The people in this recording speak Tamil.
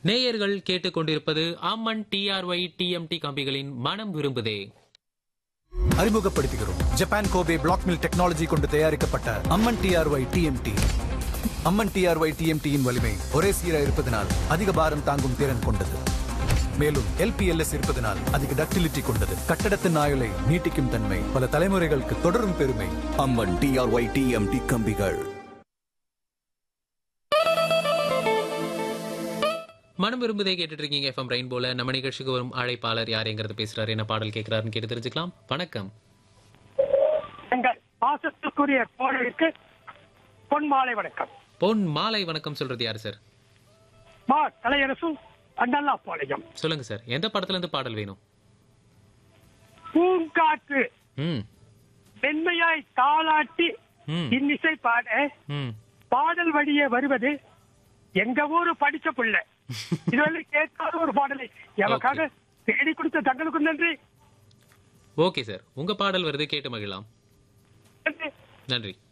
நேயர்கள் கேட்டுக்கொண்டிருப்பது அம்மன் டிஆர்ஒய் டிஎம்டி கம்பிகளின் மனம் விரும்புதே அறிமுகப்படுத்துகிறோம் Japan Kobe black mill technology கொண்டு தயாரிக்கப்பட்ட Amman TRY TMT Amman TRY டிஎம்டியின் வலிமை ஒரே சீரா இருப்பதனால் அதிக பாரம் தாங்கும் திறன் கொண்டது மேலும் எல்பிஎல்எஸ் இருப்பதனால் அதிக டக்டிலிட்டி கொண்டது கட்டடத்தின் ஆயுளை நீட்டிக்கும் தன்மை பல தலைமுறைகளுக்கு தொடரும் பெருமை அம்மன் டிஆர்ஒய் டிஎம்டி கம்பிகள் மனம் விரும்புதே கேட்டுட்டு இருக்கீங்க எஃப்எம் ரெயின்போல நம்ம நிகழ்ச்சிக்கு வரும் அழைப்பாளர் யாருங்கிறது பேசுறாரு என்ன பாடல் கேட்கிறாருன்னு கேட்டு தெரிஞ்சுக்கலாம் வணக்கம் எங்கள் பாசத்துக்குரிய தோழருக்கு பொன் மாலை வணக்கம் பொன் மாலை வணக்கம் சொல்றது யாரு சார் மா கலையரசு அண்ணல்லா பாளையம் சொல்லுங்க சார் எந்த படத்துல இருந்து பாடல் வேணும் பூங்காற்று ம் மென்மையாய் தாளாட்டி ம் இன்னிசை பாட ம் பாடல் வழியே வருவது எங்க ஊரு படிச்ச பிள்ளை இதுவரை கேட்காத ஒரு பாடலை எமக்காக தேடி கொடுத்த தங்களுக்கும் நன்றி ஓகே சார் உங்க பாடல் வருது கேட்டு மகிழலாம் நன்றி நன்றி